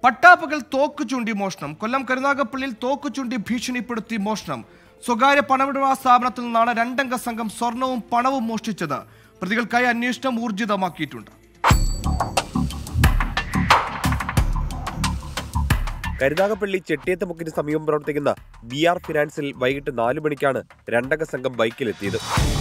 പട്ടാപ്പകൽ തോക്ക് ചൂണ്ടി മോഷണം കൊല്ലം കരുനാഗപ്പള്ളിയിൽ തോക്ക് ചൂണ്ടി ഭീഷണിപ്പെടുത്തി മോഷണം സ്വകാര്യ പണമിടപാ സ്ഥാപനത്തിൽ നിന്നാണ് രണ്ടംഗ സംഘം സ്വർണവും പണവും മോഷ്ടിച്ചത് പ്രതികൾക്കായി അന്വേഷണം ഊർജിതമാക്കിയിട്ടുണ്ട് കരുനാഗപ്പള്ളി ചെട്ടിയത്തമുക്കിന് സമീപം പ്രവർത്തിക്കുന്ന ബി ആർ ഫിനാൻസിൽ വൈകിട്ട് നാലു മണിക്കാണ് രണ്ടംഗ സംഘം ബൈക്കിലെത്തിയത്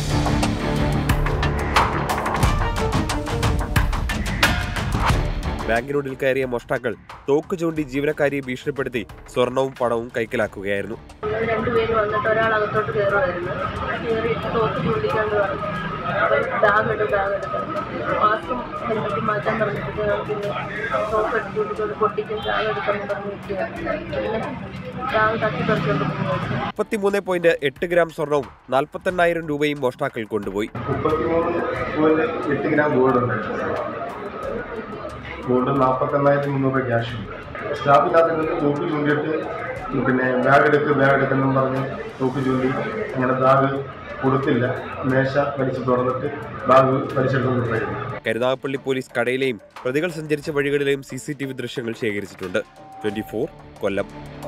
ബാങ്കിനുള്ളിൽ കയറിയ മോഷ്ടാക്കൾ തോക്ക് ചൂണ്ടി ജീവനക്കാരിയെ ഭീഷണിപ്പെടുത്തി സ്വർണവും പണവും കൈക്കലാക്കുകയായിരുന്നു ഞങ്ങൾ രണ്ടുപേരും വന്നിട്ട് ഒരാൾ അകത്തോട്ട് കയറുമായിരുന്നു കയറി തോക്ക് ചൂണ്ടിക്കൊണ്ട് പറഞ്ഞു അപ്പം ബാഗ് എടുത്ത് ബാഗ് എടുക്കണം മാസ്കും ഹെൽമെറ്റ് മാറ്റാൻ പറഞ്ഞിട്ട് ഞങ്ങൾ പിന്നെ തോക്ക് എടുത്തുകൊണ്ട് പൊട്ടിക്കും ബാഗ് എടുക്കണം പറഞ്ഞിട്ട് പിന്നെ ബാഗ് തട്ടിപ്പറിച്ചുകൊണ്ട് പോകുന്നു മുപ്പത്തിമൂന്ന് പോയിന്റ് എട്ട് ഗ്രാം സ്വർണവും നാൽപ്പത്തെണ്ണായിരം രൂപയും മോഷ്ടാക്കൾ കൊണ്ടുപോയി മുപ്പത്തിമൂന്ന് പോയിന്റ് എട്ട് ഗ്രാം ഗോൾഡ് ഉണ്ട് ഗോൾഡ് നാൽപ്പത്തെണ്ണായിരത്തി മുന്നൂറ് ക്യാഷ് ഉണ്ട് സ്റ്റാഫിനകത്ത് നിന്ന് തോക്ക് ചൂണ്ടിയിട്ട് പിന്നെ ബാഗ് എടുക്ക് ബാഗ് എടുക്കെന്നും പറഞ്ഞ് തോക്ക് ചൂണ്ടി അങ്ങനെ ബാഗ് കൊടുത്തില്ല മേശ വലിച്ചു തുറന്നിട്ട് ബാഗ് വലിച്ചെടുത്തുകൊണ്ട് പോയിരുന്നു കരുനാഗപ്പള്ളി പോലീസ് കടയിലെയും പ്രതികൾ സഞ്ചരിച്ച വഴികളിലെയും സി സി ടി വി ദൃശ്യങ്ങൾ ശേഖരിച്ചിട്ടുണ്ട് ട്വന്റി ഫോർ കൊല്ലം